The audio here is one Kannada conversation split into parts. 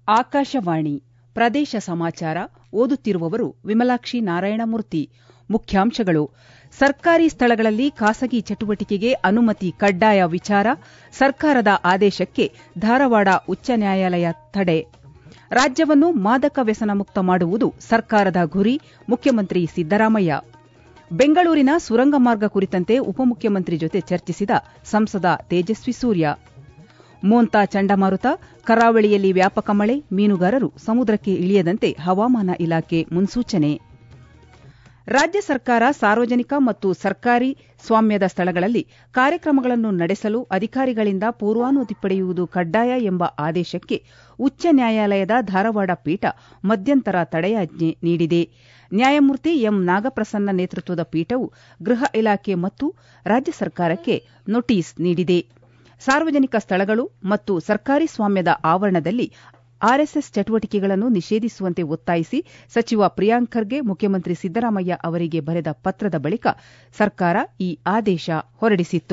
ಆಕಾಶವಾಣಿ ಪ್ರದೇಶ ಸಮಾಚಾರ ಓದುತ್ತಿರುವವರು ವಿಮಲಾಕ್ಷಿ ನಾರಾಯಣಮೂರ್ತಿ ಮುಖ್ಯಾಂಶಗಳು ಸರ್ಕಾರಿ ಸ್ಥಳಗಳಲ್ಲಿ ಖಾಸಗಿ ಚಟುವಟಿಕೆಗೆ ಅನುಮತಿ ಕಡ್ಡಾಯ ವಿಚಾರ ಸರ್ಕಾರದ ಆದೇಶಕ್ಕೆ ಧಾರವಾಡ ಉಚ್ಚ ನ್ಯಾಯಾಲಯ ತಡೆ ರಾಜ್ಯವನ್ನು ಮಾದಕ ವ್ಯಸನ ಮುಕ್ತ ಮಾಡುವುದು ಸರ್ಕಾರದ ಗುರಿ ಮುಖ್ಯಮಂತ್ರಿ ಸಿದ್ದರಾಮಯ್ಯ ಬೆಂಗಳೂರಿನ ಸುರಂಗ ಮಾರ್ಗ ಕುರಿತಂತೆ ಉಪಮುಖ್ಯಮಂತ್ರಿ ಜೊತೆ ಚರ್ಚಿಸಿದ ಸಂಸದ ತೇಜಸ್ವಿ ಸೂರ್ಯ ಮೋಂತಾ ಚಂಡಮಾರುತ ಕರಾವಳಿಯಲ್ಲಿ ವ್ಯಾಪಕ ಮಳೆ ಮೀನುಗಾರರು ಸಮುದ್ರಕ್ಕೆ ಇಳಿಯದಂತೆ ಹವಾಮಾನ ಇಲಾಖೆ ಮುನ್ಸೂಚನೆ ರಾಜ್ಯ ಸರ್ಕಾರ ಸಾರ್ವಜನಿಕ ಮತ್ತು ಸರ್ಕಾರಿ ಸ್ವಾಮ್ಯದ ಸ್ಥಳಗಳಲ್ಲಿ ಕಾರ್ಯಕ್ರಮಗಳನ್ನು ನಡೆಸಲು ಅಧಿಕಾರಿಗಳಿಂದ ಪೂರ್ವಾನುಮತಿ ಪಡೆಯುವುದು ಕಡ್ಡಾಯ ಎಂಬ ಆದೇಶಕ್ಕೆ ಉಚ್ಚ ನ್ಯಾಯಾಲಯದ ಧಾರವಾಡ ಪೀಠ ಮಧ್ಯಂತರ ತಡೆಯಾಜ್ಞೆ ನೀಡಿದೆ ನ್ಯಾಯಮೂರ್ತಿ ಎಂ ನಾಗಪ್ರಸನ್ನ ನೇತೃತ್ವದ ಪೀಠವು ಗೃಹ ಇಲಾಖೆ ಮತ್ತು ರಾಜ್ಯ ಸರ್ಕಾರಕ್ಕೆ ನೋಟಿಸ್ ನೀಡಿದೆ ಸಾರ್ವಜನಿಕ ಸ್ಥಳಗಳು ಮತ್ತು ಸರ್ಕಾರಿ ಸ್ವಾಮ್ಯದ ಆವರಣದಲ್ಲಿ ಆರ್ಎಸ್ಎಸ್ ಚಟುವಟಿಕೆಗಳನ್ನು ನಿಷೇಧಿಸುವಂತೆ ಒತ್ತಾಯಿಸಿ ಸಚಿವ ಪ್ರಿಯಾಂಕ್ ಖರ್ಗೆ ಮುಖ್ಯಮಂತ್ರಿ ಸಿದ್ದರಾಮಯ್ಯ ಅವರಿಗೆ ಬರೆದ ಪತ್ರದ ಬಳಿಕ ಸರ್ಕಾರ ಈ ಆದೇಶ ಹೊರಡಿಸಿತ್ತು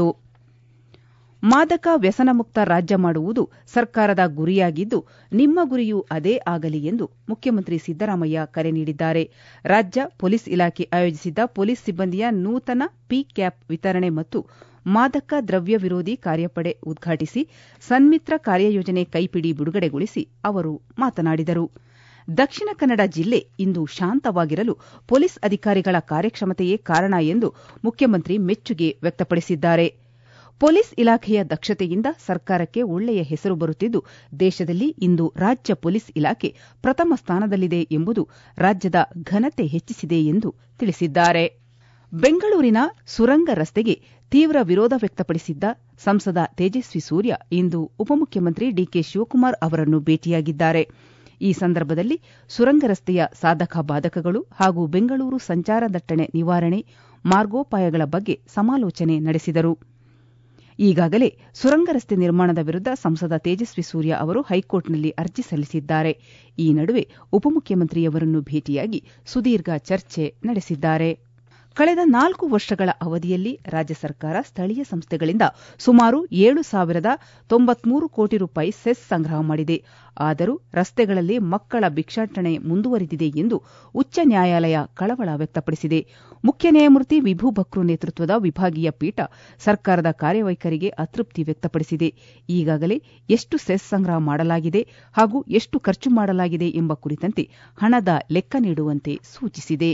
ಮಾದಕ ವ್ಯಸನಮುಕ್ತ ರಾಜ್ಯ ಮಾಡುವುದು ಸರ್ಕಾರದ ಗುರಿಯಾಗಿದ್ದು ನಿಮ್ಮ ಗುರಿಯೂ ಅದೇ ಆಗಲಿ ಎಂದು ಮುಖ್ಯಮಂತ್ರಿ ಸಿದ್ದರಾಮಯ್ಯ ಕರೆ ನೀಡಿದ್ದಾರೆ ರಾಜ್ಯ ಪೊಲೀಸ್ ಇಲಾಖೆ ಆಯೋಜಿಸಿದ್ದ ಪೊಲೀಸ್ ಸಿಬ್ಬಂದಿಯ ನೂತನ ಪಿ ಕ್ಯಾಪ್ ವಿತರಣೆ ಮತ್ತು ಮಾದಕ ದ್ರವ್ಯ ವಿರೋಧಿ ಕಾರ್ಯಪಡೆ ಉದ್ಘಾಟಿಸಿ ಸನ್ಮಿತ್ರ ಕಾರ್ಯಯೋಜನೆ ಕೈಪಿಡಿ ಬಿಡುಗಡೆಗೊಳಿಸಿ ಅವರು ಮಾತನಾಡಿದರು ದಕ್ಷಿಣ ಕನ್ನಡ ಜಿಲ್ಲೆ ಇಂದು ಶಾಂತವಾಗಿರಲು ಪೊಲೀಸ್ ಅಧಿಕಾರಿಗಳ ಕಾರ್ಯಕ್ಷಮತೆಯೇ ಕಾರಣ ಎಂದು ಮುಖ್ಯಮಂತ್ರಿ ಮೆಚ್ಚುಗೆ ವ್ಯಕ್ತಪಡಿಸಿದ್ದಾರೆ ಪೊಲೀಸ್ ಇಲಾಖೆಯ ದಕ್ಷತೆಯಿಂದ ಸರ್ಕಾರಕ್ಕೆ ಒಳ್ಳೆಯ ಹೆಸರು ಬರುತ್ತಿದ್ದು ದೇಶದಲ್ಲಿ ಇಂದು ರಾಜ್ಯ ಪೊಲೀಸ್ ಇಲಾಖೆ ಪ್ರಥಮ ಸ್ಥಾನದಲ್ಲಿದೆ ಎಂಬುದು ರಾಜ್ಯದ ಘನತೆ ಹೆಚ್ಚಿಸಿದೆ ಎಂದು ತಿಳಿಸಿದ್ದಾರೆ ಬೆಂಗಳೂರಿನ ಸುರಂಗ ರಸ್ತೆಗೆ ತೀವ್ರ ವಿರೋಧ ವ್ಯಕ್ತಪಡಿಸಿದ್ದ ಸಂಸದ ತೇಜಸ್ವಿ ಸೂರ್ಯ ಇಂದು ಉಪಮುಖ್ಯಮಂತ್ರಿ ಡಿಕೆ ಶಿವಕುಮಾರ್ ಅವರನ್ನು ಭೇಟಿಯಾಗಿದ್ದಾರೆ ಈ ಸಂದರ್ಭದಲ್ಲಿ ಸುರಂಗ ರಸ್ತೆಯ ಸಾಧಕ ಬಾಧಕಗಳು ಹಾಗೂ ಬೆಂಗಳೂರು ಸಂಚಾರ ದಟ್ಟಣೆ ನಿವಾರಣೆ ಮಾರ್ಗೋಪಾಯಗಳ ಬಗ್ಗೆ ಸಮಾಲೋಚನೆ ನಡೆಸಿದರು ಈಗಾಗಲೇ ಸುರಂಗ ರಸ್ತೆ ನಿರ್ಮಾಣದ ವಿರುದ್ದ ಸಂಸದ ತೇಜಸ್ವಿ ಸೂರ್ಯ ಅವರು ಹೈಕೋರ್ಟ್ನಲ್ಲಿ ಅರ್ಜಿ ಸಲ್ಲಿಸಿದ್ದಾರೆ ಈ ನಡುವೆ ಉಪಮುಖ್ಯಮಂತ್ರಿಯವರನ್ನು ಭೇಟಿಯಾಗಿ ಸುದೀರ್ಘ ಚರ್ಚೆ ನಡೆಸಿದ್ದಾರೆ ಕಳೆದ ನಾಲ್ಕು ವರ್ಷಗಳ ಅವಧಿಯಲ್ಲಿ ರಾಜ್ಯ ಸರ್ಕಾರ ಸ್ಥಳೀಯ ಸಂಸ್ಥೆಗಳಿಂದ ಸುಮಾರು ಏಳು ಸಾವಿರದ ತೊಂಬತ್ಮೂರು ಕೋಟಿ ರೂಪಾಯಿ ಸೆಸ್ ಸಂಗ್ರಹ ಮಾಡಿದೆ ಆದರೂ ರಸ್ತೆಗಳಲ್ಲಿ ಮಕ್ಕಳ ಭಿಕ್ಷಾಟನೆ ಮುಂದುವರಿದಿದೆ ಎಂದು ಉಚ್ಚ ನ್ಯಾಯಾಲಯ ಕಳವಳ ವ್ಯಕ್ತಪಡಿಸಿದೆ ಮುಖ್ಯ ನ್ಯಾಯಮೂರ್ತಿ ವಿಭು ಬಕ್ರು ನೇತೃತ್ವದ ವಿಭಾಗೀಯ ಪೀಠ ಸರ್ಕಾರದ ಕಾರ್ಯವೈಖರಿಗೆ ಅತೃಪ್ತಿ ವ್ಯಕ್ತಪಡಿಸಿದೆ ಈಗಾಗಲೇ ಎಷ್ಟು ಸೆಸ್ ಸಂಗ್ರಹ ಮಾಡಲಾಗಿದೆ ಹಾಗೂ ಎಷ್ಟು ಖರ್ಚು ಮಾಡಲಾಗಿದೆ ಎಂಬ ಕುರಿತಂತೆ ಹಣದ ಲೆಕ್ಕ ನೀಡುವಂತೆ ಸೂಚಿಸಿದೆ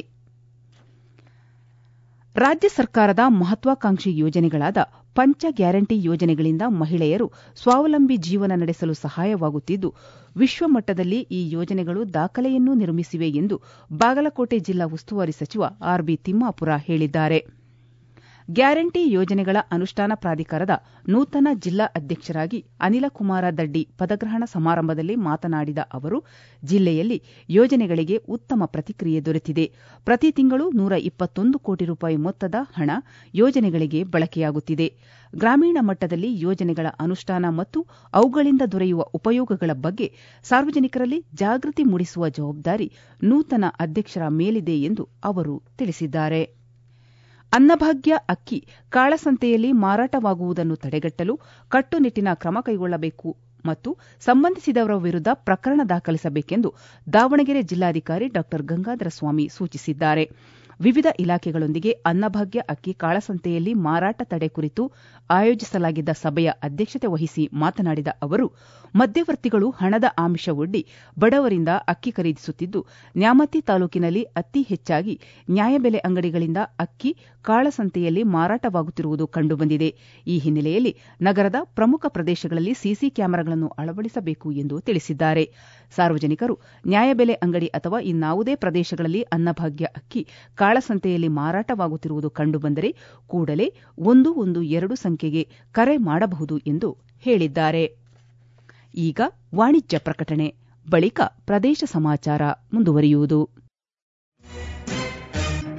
ರಾಜ್ಯ ಸರ್ಕಾರದ ಮಹತ್ವಾಕಾಂಕ್ಷಿ ಯೋಜನೆಗಳಾದ ಪಂಚ ಗ್ಯಾರಂಟಿ ಯೋಜನೆಗಳಿಂದ ಮಹಿಳೆಯರು ಸ್ವಾವಲಂಬಿ ಜೀವನ ನಡೆಸಲು ಸಹಾಯವಾಗುತ್ತಿದ್ದು ವಿಶ್ವಮಟ್ಟದಲ್ಲಿ ಈ ಯೋಜನೆಗಳು ದಾಖಲೆಯನ್ನೂ ನಿರ್ಮಿಸಿವೆ ಎಂದು ಬಾಗಲಕೋಟೆ ಜಿಲ್ಲಾ ಉಸ್ತುವಾರಿ ಸಚಿವ ಆರ್ಬಿ ತಿಮ್ಮಾಪುರ ಹೇಳಿದ್ದಾರೆ ಗ್ಯಾರಂಟಿ ಯೋಜನೆಗಳ ಅನುಷ್ಠಾನ ಪ್ರಾಧಿಕಾರದ ನೂತನ ಜಿಲ್ಲಾ ಅಧ್ಯಕ್ಷರಾಗಿ ಅನಿಲಕುಮಾರ ದಡ್ಡಿ ಪದಗ್ರಹಣ ಸಮಾರಂಭದಲ್ಲಿ ಮಾತನಾಡಿದ ಅವರು ಜಿಲ್ಲೆಯಲ್ಲಿ ಯೋಜನೆಗಳಿಗೆ ಉತ್ತಮ ಪ್ರತಿಕ್ರಿಯೆ ದೊರೆತಿದೆ ಪ್ರತಿ ತಿಂಗಳು ನೂರ ಇಪ್ಪತ್ತೊಂದು ಕೋಟಿ ರೂಪಾಯಿ ಮೊತ್ತದ ಹಣ ಯೋಜನೆಗಳಿಗೆ ಬಳಕೆಯಾಗುತ್ತಿದೆ ಗ್ರಾಮೀಣ ಮಟ್ಟದಲ್ಲಿ ಯೋಜನೆಗಳ ಅನುಷ್ಠಾನ ಮತ್ತು ಅವುಗಳಿಂದ ದೊರೆಯುವ ಉಪಯೋಗಗಳ ಬಗ್ಗೆ ಸಾರ್ವಜನಿಕರಲ್ಲಿ ಜಾಗೃತಿ ಮೂಡಿಸುವ ಜವಾಬ್ದಾರಿ ನೂತನ ಅಧ್ಯಕ್ಷರ ಮೇಲಿದೆ ಎಂದು ಅವರು ತಿಳಿಸಿದ್ದಾರೆ ಅನ್ನಭಾಗ್ಯ ಅಕ್ಕಿ ಕಾಳಸಂತೆಯಲ್ಲಿ ಮಾರಾಟವಾಗುವುದನ್ನು ತಡೆಗಟ್ಟಲು ಕಟ್ಟುನಿಟ್ಟಿನ ಕ್ರಮ ಕೈಗೊಳ್ಳಬೇಕು ಮತ್ತು ಸಂಬಂಧಿಸಿದವರ ವಿರುದ್ದ ಪ್ರಕರಣ ದಾಖಲಿಸಬೇಕೆಂದು ದಾವಣಗೆರೆ ಜಿಲ್ಲಾಧಿಕಾರಿ ಡಾ ಗಂಗಾಧರ ಸ್ವಾಮಿ ಸೂಚಿಸಿದ್ದಾರೆ ವಿವಿಧ ಇಲಾಖೆಗಳೊಂದಿಗೆ ಅನ್ನಭಾಗ್ಯ ಅಕ್ಕಿ ಕಾಳಸಂತೆಯಲ್ಲಿ ಮಾರಾಟ ತಡೆ ಕುರಿತು ಆಯೋಜಿಸಲಾಗಿದ್ದ ಸಭೆಯ ಅಧ್ಯಕ್ಷತೆ ವಹಿಸಿ ಮಾತನಾಡಿದ ಅವರು ಮಧ್ಯವರ್ತಿಗಳು ಹಣದ ಆಮಿಷವೊಡ್ಡಿ ಬಡವರಿಂದ ಅಕ್ಕಿ ಖರೀದಿಸುತ್ತಿದ್ದು ನ್ಯಾಮತಿ ತಾಲೂಕಿನಲ್ಲಿ ಅತಿ ಹೆಚ್ಚಾಗಿ ನ್ಯಾಯಬೆಲೆ ಅಂಗಡಿಗಳಿಂದ ಅಕ್ಕಿ ಕಾಳಸಂತೆಯಲ್ಲಿ ಮಾರಾಟವಾಗುತ್ತಿರುವುದು ಕಂಡುಬಂದಿದೆ ಈ ಹಿನ್ನೆಲೆಯಲ್ಲಿ ನಗರದ ಪ್ರಮುಖ ಪ್ರದೇಶಗಳಲ್ಲಿ ಸಿಸಿ ಕ್ಯಾಮೆರಾಗಳನ್ನು ಅಳವಡಿಸಬೇಕು ಎಂದು ತಿಳಿಸಿದ್ದಾರೆ ಸಾರ್ವಜನಿಕರು ನ್ಯಾಯಬೆಲೆ ಅಂಗಡಿ ಅಥವಾ ಇನ್ನಾವುದೇ ಪ್ರದೇಶಗಳಲ್ಲಿ ಅನ್ನಭಾಗ್ಯ ಅಕ್ಕಿ ಕಾಳಸಂತೆಯಲ್ಲಿ ಮಾರಾಟವಾಗುತ್ತಿರುವುದು ಕಂಡುಬಂದರೆ ಕೂಡಲೇ ಒಂದು ಒಂದು ಎರಡು ಸಂಖ್ಯೆಗೆ ಕರೆ ಮಾಡಬಹುದು ಎಂದು ಹೇಳಿದ್ದಾರೆ ಈಗ ವಾಣಿಜ್ಯ ಪ್ರಕಟಣೆ ಬಳಿಕ ಪ್ರದೇಶ ಸಮಾಚಾರ ಮುಂದುವರಿಯುವುದು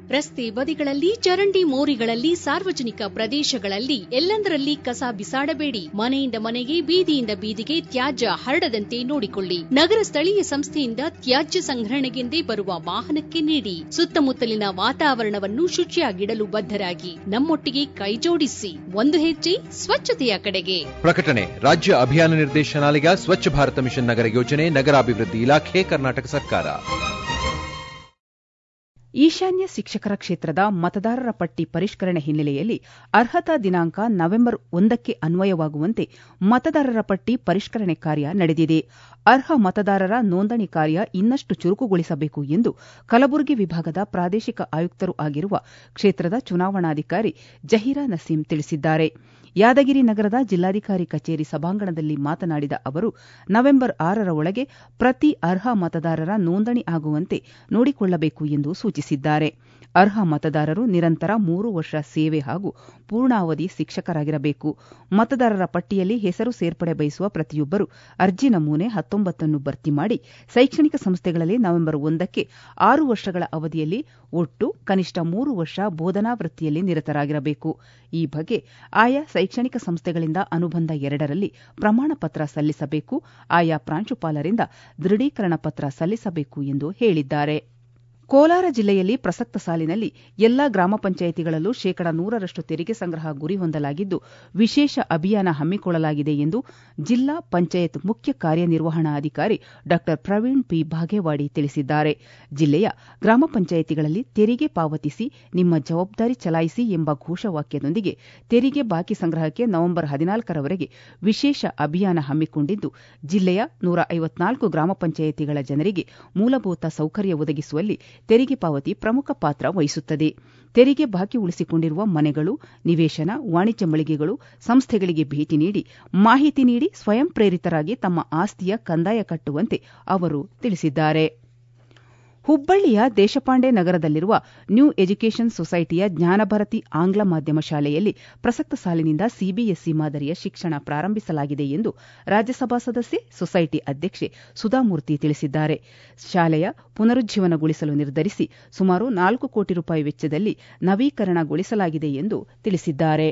ರಸ್ತೆ ಬದಿಗಳಲ್ಲಿ ಚರಂಡಿ ಮೋರಿಗಳಲ್ಲಿ ಸಾರ್ವಜನಿಕ ಪ್ರದೇಶಗಳಲ್ಲಿ ಎಲ್ಲೆಂದರಲ್ಲಿ ಕಸ ಬಿಸಾಡಬೇಡಿ ಮನೆಯಿಂದ ಮನೆಗೆ ಬೀದಿಯಿಂದ ಬೀದಿಗೆ ತ್ಯಾಜ್ಯ ಹರಡದಂತೆ ನೋಡಿಕೊಳ್ಳಿ ನಗರ ಸ್ಥಳೀಯ ಸಂಸ್ಥೆಯಿಂದ ತ್ಯಾಜ್ಯ ಸಂಗ್ರಹಣೆಗೆಂದೇ ಬರುವ ವಾಹನಕ್ಕೆ ನೀಡಿ ಸುತ್ತಮುತ್ತಲಿನ ವಾತಾವರಣವನ್ನು ಶುಚಿಯಾಗಿಡಲು ಬದ್ಧರಾಗಿ ನಮ್ಮೊಟ್ಟಿಗೆ ಕೈಜೋಡಿಸಿ ಒಂದು ಹೆಜ್ಜೆ ಸ್ವಚ್ಛತೆಯ ಕಡೆಗೆ ಪ್ರಕಟಣೆ ರಾಜ್ಯ ಅಭಿಯಾನ ನಿರ್ದೇಶನಾಲಯ ಸ್ವಚ್ಛ ಭಾರತ ಮಿಷನ್ ನಗರ ಯೋಜನೆ ನಗರಾಭಿವೃದ್ಧಿ ಇಲಾಖೆ ಕರ್ನಾಟಕ ಸರ್ಕಾರ ಈಶಾನ್ಯ ಶಿಕ್ಷಕರ ಕ್ಷೇತ್ರದ ಮತದಾರರ ಪಟ್ಟಿ ಪರಿಷ್ಕರಣೆ ಹಿನ್ನೆಲೆಯಲ್ಲಿ ಅರ್ಹತಾ ದಿನಾಂಕ ನವೆಂಬರ್ ಒಂದಕ್ಕೆ ಅನ್ವಯವಾಗುವಂತೆ ಮತದಾರರ ಪಟ್ಟಿ ಪರಿಷ್ಕರಣೆ ಕಾರ್ಯ ನಡೆದಿದೆ ಅರ್ಹ ಮತದಾರರ ನೋಂದಣಿ ಕಾರ್ಯ ಇನ್ನಷ್ಟು ಚುರುಕುಗೊಳಿಸಬೇಕು ಎಂದು ಕಲಬುರಗಿ ವಿಭಾಗದ ಪ್ರಾದೇಶಿಕ ಆಯುಕ್ತರೂ ಆಗಿರುವ ಕ್ಷೇತ್ರದ ಚುನಾವಣಾಧಿಕಾರಿ ಜಹೀರಾ ನಸೀಂ ತಿಳಿಸಿದ್ದಾರೆ ಯಾದಗಿರಿ ನಗರದ ಜಿಲ್ಲಾಧಿಕಾರಿ ಕಚೇರಿ ಸಭಾಂಗಣದಲ್ಲಿ ಮಾತನಾಡಿದ ಅವರು ನವೆಂಬರ್ ಆರರ ಒಳಗೆ ಪ್ರತಿ ಅರ್ಹ ಮತದಾರರ ನೋಂದಣಿ ಆಗುವಂತೆ ನೋಡಿಕೊಳ್ಳಬೇಕು ಎಂದು ಸೂಚಿಸಿದ್ದಾರೆ ಅರ್ಹ ಮತದಾರರು ನಿರಂತರ ಮೂರು ವರ್ಷ ಸೇವೆ ಹಾಗೂ ಪೂರ್ಣಾವಧಿ ಶಿಕ್ಷಕರಾಗಿರಬೇಕು ಮತದಾರರ ಪಟ್ಟಿಯಲ್ಲಿ ಹೆಸರು ಸೇರ್ಪಡೆ ಬಯಸುವ ಪ್ರತಿಯೊಬ್ಬರು ಅರ್ಜಿ ನಮೂನೆ ಹತ್ತೊಂಬತ್ತನ್ನು ಭರ್ತಿ ಮಾಡಿ ಶೈಕ್ಷಣಿಕ ಸಂಸ್ಥೆಗಳಲ್ಲಿ ನವೆಂಬರ್ ಒಂದಕ್ಕೆ ಆರು ವರ್ಷಗಳ ಅವಧಿಯಲ್ಲಿ ಒಟ್ಟು ಕನಿಷ್ಠ ಮೂರು ವರ್ಷ ಬೋಧನಾ ವೃತ್ತಿಯಲ್ಲಿ ನಿರತರಾಗಿರಬೇಕು ಈ ಬಗ್ಗೆ ಆಯಾ ಶೈಕ್ಷಣಿಕ ಸಂಸ್ಥೆಗಳಿಂದ ಅನುಬಂಧ ಎರಡರಲ್ಲಿ ಪ್ರಮಾಣ ಪತ್ರ ಸಲ್ಲಿಸಬೇಕು ಆಯಾ ಪ್ರಾಂಶುಪಾಲರಿಂದ ದೃಢೀಕರಣ ಪತ್ರ ಸಲ್ಲಿಸಬೇಕು ಎಂದು ಹೇಳಿದ್ದಾರೆ ಕೋಲಾರ ಜಿಲ್ಲೆಯಲ್ಲಿ ಪ್ರಸಕ್ತ ಸಾಲಿನಲ್ಲಿ ಎಲ್ಲಾ ಗ್ರಾಮ ಪಂಚಾಯಿತಿಗಳಲ್ಲೂ ಶೇಕಡ ನೂರರಷ್ಟು ತೆರಿಗೆ ಸಂಗ್ರಹ ಗುರಿ ಹೊಂದಲಾಗಿದ್ದು ವಿಶೇಷ ಅಭಿಯಾನ ಹಮ್ಮಿಕೊಳ್ಳಲಾಗಿದೆ ಎಂದು ಜಿಲ್ಲಾ ಪಂಚಾಯತ್ ಮುಖ್ಯ ಕಾರ್ಯನಿರ್ವಹಣಾಧಿಕಾರಿ ಡಾ ಪ್ರವೀಣ್ ಪಿ ಭಾಗೇವಾಡಿ ತಿಳಿಸಿದ್ದಾರೆ ಜಿಲ್ಲೆಯ ಗ್ರಾಮ ಪಂಚಾಯಿತಿಗಳಲ್ಲಿ ತೆರಿಗೆ ಪಾವತಿಸಿ ನಿಮ್ಮ ಜವಾಬ್ದಾರಿ ಚಲಾಯಿಸಿ ಎಂಬ ಘೋಷವಾಕ್ಯದೊಂದಿಗೆ ತೆರಿಗೆ ಬಾಕಿ ಸಂಗ್ರಹಕ್ಕೆ ನವೆಂಬರ್ ಹದಿನಾಲ್ಕರವರೆಗೆ ವಿಶೇಷ ಅಭಿಯಾನ ಹಮ್ಮಿಕೊಂಡಿದ್ದು ಜಿಲ್ಲೆಯ ನೂರ ಐವತ್ನಾಲ್ಕು ಗ್ರಾಮ ಪಂಚಾಯಿತಿಗಳ ಜನರಿಗೆ ಮೂಲಭೂತ ಸೌಕರ್ಯ ಒದಗಿಸುವಲ್ಲಿ ತೆರಿಗೆ ಪಾವತಿ ಪ್ರಮುಖ ಪಾತ್ರ ವಹಿಸುತ್ತದೆ ತೆರಿಗೆ ಬಾಕಿ ಉಳಿಸಿಕೊಂಡಿರುವ ಮನೆಗಳು ನಿವೇಶನ ವಾಣಿಜ್ಯ ಮಳಿಗೆಗಳು ಸಂಸ್ಥೆಗಳಿಗೆ ಭೇಟಿ ನೀಡಿ ಮಾಹಿತಿ ನೀಡಿ ಸ್ವಯಂ ಪ್ರೇರಿತರಾಗಿ ತಮ್ಮ ಆಸ್ತಿಯ ಕಂದಾಯ ಕಟ್ಟುವಂತೆ ಅವರು ತಿಳಿಸಿದ್ದಾರೆ ಹುಬ್ಬಳ್ಳಿಯ ದೇಶಪಾಂಡೆ ನಗರದಲ್ಲಿರುವ ನ್ಯೂ ಎಜುಕೇಷನ್ ಸೊಸೈಟಿಯ ಜ್ಞಾನಭಾರತಿ ಆಂಗ್ಲ ಮಾಧ್ಯಮ ಶಾಲೆಯಲ್ಲಿ ಪ್ರಸಕ್ತ ಸಾಲಿನಿಂದ ಸಿಬಿಎಸ್ಇ ಮಾದರಿಯ ಶಿಕ್ಷಣ ಪ್ರಾರಂಭಿಸಲಾಗಿದೆ ಎಂದು ರಾಜ್ಯಸಭಾ ಸದಸ್ಯೆ ಸೊಸೈಟಿ ಅಧ್ಯಕ್ಷೆ ಸುಧಾಮೂರ್ತಿ ತಿಳಿಸಿದ್ದಾರೆ ಶಾಲೆಯ ಪುನರುಜ್ಜೀವನಗೊಳಿಸಲು ನಿರ್ಧರಿಸಿ ಸುಮಾರು ನಾಲ್ಕು ಕೋಟಿ ರೂಪಾಯಿ ವೆಚ್ಚದಲ್ಲಿ ನವೀಕರಣಗೊಳಿಸಲಾಗಿದೆ ಎಂದು ತಿಳಿಸಿದ್ದಾರೆ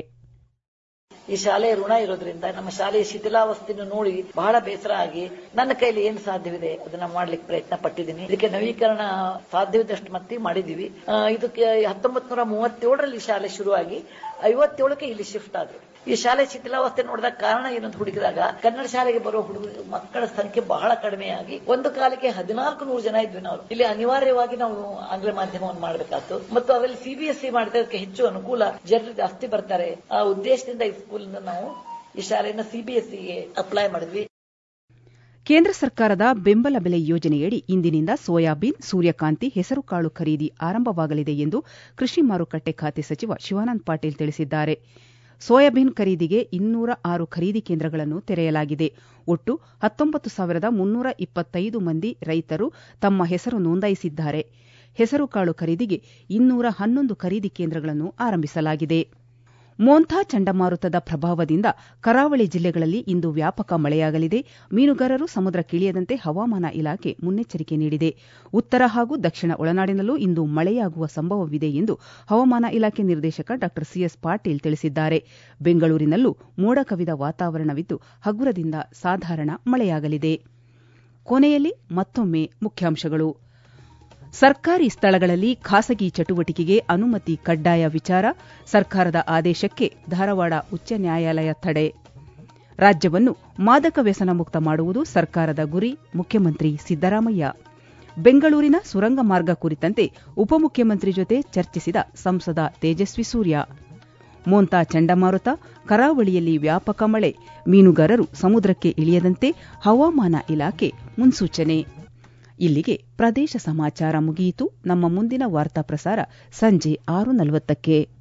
ಈ ಶಾಲೆಯ ಋಣ ಇರೋದ್ರಿಂದ ನಮ್ಮ ಶಾಲೆಯ ಶಿಥಿಲಾವಸ್ಥೆಯನ್ನು ನೋಡಿ ಬಹಳ ಬೇಸರ ಆಗಿ ನನ್ನ ಕೈಲಿ ಏನು ಸಾಧ್ಯವಿದೆ ಅದನ್ನ ಮಾಡ್ಲಿಕ್ಕೆ ಪ್ರಯತ್ನ ಪಟ್ಟಿದ್ದೀನಿ ಇದಕ್ಕೆ ನವೀಕರಣ ಸಾಧ್ಯವಿದ್ದಷ್ಟು ಮಟ್ಟಿಗೆ ಮಾಡಿದೀವಿ ಆ, ಇದಕ್ಕೆ ಹತ್ತೊಂಬತ್ ನೂರ ಮೂವತ್ತೇಳರಲ್ಲಿ ಶಾಲೆ ಶುರುವಾಗಿ ಐವತ್ತೇಳಕ್ಕೆ ಇಲ್ಲಿ ಶಿಫ್ಟ್ ಆದ್ರು ಈ ಶಾಲೆ ಶಿಥಿಲಾವಸ್ಥೆ ನೋಡಿದಾಗ ಕಾರಣ ಏನಂತ ಹುಡುಕಿದಾಗ ಕನ್ನಡ ಶಾಲೆಗೆ ಬರುವ ಹುಡುಗ ಮಕ್ಕಳ ಸಂಖ್ಯೆ ಬಹಳ ಕಡಿಮೆಯಾಗಿ ಒಂದು ಕಾಲಕ್ಕೆ ಹದಿನಾಲ್ಕು ನೂರು ಜನ ಇದ್ವಿ ನಾವು ಇಲ್ಲಿ ಅನಿವಾರ್ಯವಾಗಿ ನಾವು ಆಂಗ್ಲ ಮಾಧ್ಯಮವನ್ನು ಮಾಡಬೇಕಾಯ್ತು ಮತ್ತು ಅವೆಲ್ಲ ಸಿಬಿಎಸ್ಇ ಮಾಡಿದಕ್ಕೆ ಹೆಚ್ಚು ಅನುಕೂಲ ಜನರು ಜಾಸ್ತಿ ಬರ್ತಾರೆ ಆ ಉದ್ದೇಶದಿಂದ ಈ ಸ್ಕೂಲ್ ನಾವು ಈ ಶಾಲೆಯನ್ನ ಸಿಬಿಎಸ್ಇಗೆ ಅಪ್ಲೈ ಮಾಡಿದ್ವಿ ಕೇಂದ್ರ ಸರ್ಕಾರದ ಬೆಂಬಲ ಬೆಲೆ ಯೋಜನೆಯಡಿ ಇಂದಿನಿಂದ ಸೋಯಾಬೀನ್ ಸೂರ್ಯಕಾಂತಿ ಹೆಸರುಕಾಳು ಖರೀದಿ ಆರಂಭವಾಗಲಿದೆ ಎಂದು ಕೃಷಿ ಮಾರುಕಟ್ಟೆ ಖಾತೆ ಸಚಿವ ಶಿವಾನಂದ ಪಾಟೀಲ್ ತಿಳಿಸಿದ್ದಾರೆ ಸೋಯಾಬೀನ್ ಖರೀದಿಗೆ ಇನ್ನೂರ ಆರು ಖರೀದಿ ಕೇಂದ್ರಗಳನ್ನು ತೆರೆಯಲಾಗಿದೆ ಒಟ್ಟು ಹತ್ತೊಂಬತ್ತು ಸಾವಿರದ ಮುನ್ನೂರ ಇಪ್ಪತ್ತೈದು ಮಂದಿ ರೈತರು ತಮ್ಮ ಹೆಸರು ನೋಂದಾಯಿಸಿದ್ದಾರೆ ಹೆಸರುಕಾಳು ಖರೀದಿಗೆ ಇನ್ನೂರ ಹನ್ನೊಂದು ಖರೀದಿ ಕೇಂದ್ರಗಳನ್ನು ಆರಂಭಿಸಲಾಗಿದೆ ಮೋಂಥಾ ಚಂಡಮಾರುತದ ಪ್ರಭಾವದಿಂದ ಕರಾವಳಿ ಜಿಲ್ಲೆಗಳಲ್ಲಿ ಇಂದು ವ್ಯಾಪಕ ಮಳೆಯಾಗಲಿದೆ ಮೀನುಗಾರರು ಸಮುದ್ರಕ್ಕಿಳಿಯದಂತೆ ಹವಾಮಾನ ಇಲಾಖೆ ಮುನ್ನೆಚ್ಚರಿಕೆ ನೀಡಿದೆ ಉತ್ತರ ಹಾಗೂ ದಕ್ಷಿಣ ಒಳನಾಡಿನಲ್ಲೂ ಇಂದು ಮಳೆಯಾಗುವ ಸಂಭವವಿದೆ ಎಂದು ಹವಾಮಾನ ಇಲಾಖೆ ನಿರ್ದೇಶಕ ಡಾ ಸಿಎಸ್ ಪಾಟೀಲ್ ತಿಳಿಸಿದ್ದಾರೆ ಬೆಂಗಳೂರಿನಲ್ಲೂ ಮೋಡ ಕವಿದ ವಾತಾವರಣವಿದ್ದು ಹಗುರದಿಂದ ಸಾಧಾರಣ ಮಳೆಯಾಗಲಿದೆ ಕೊನೆಯಲ್ಲಿ ಮತ್ತೊಮ್ಮೆ ಮುಖ್ಯಾಂಶಗಳು ಸರ್ಕಾರಿ ಸ್ಥಳಗಳಲ್ಲಿ ಖಾಸಗಿ ಚಟುವಟಿಕೆಗೆ ಅನುಮತಿ ಕಡ್ಡಾಯ ವಿಚಾರ ಸರ್ಕಾರದ ಆದೇಶಕ್ಕೆ ಧಾರವಾಡ ಉಚ್ಚ ನ್ಯಾಯಾಲಯ ತಡೆ ರಾಜ್ಯವನ್ನು ಮಾದಕ ವ್ಯಸನ ಮುಕ್ತ ಮಾಡುವುದು ಸರ್ಕಾರದ ಗುರಿ ಮುಖ್ಯಮಂತ್ರಿ ಸಿದ್ದರಾಮಯ್ಯ ಬೆಂಗಳೂರಿನ ಸುರಂಗ ಮಾರ್ಗ ಕುರಿತಂತೆ ಉಪಮುಖ್ಯಮಂತ್ರಿ ಜೊತೆ ಚರ್ಚಿಸಿದ ಸಂಸದ ತೇಜಸ್ವಿ ಸೂರ್ಯ ಮೋಂತಾ ಚಂಡಮಾರುತ ಕರಾವಳಿಯಲ್ಲಿ ವ್ಯಾಪಕ ಮಳೆ ಮೀನುಗಾರರು ಸಮುದ್ರಕ್ಕೆ ಇಳಿಯದಂತೆ ಹವಾಮಾನ ಇಲಾಖೆ ಮುನ್ಸೂಚನೆ ಇಲ್ಲಿಗೆ ಪ್ರದೇಶ ಸಮಾಚಾರ ಮುಗಿಯಿತು ನಮ್ಮ ಮುಂದಿನ ವಾರ್ತಾ ಪ್ರಸಾರ ಸಂಜೆ ಆರು ನಲವತ್ತಕ್ಕೆ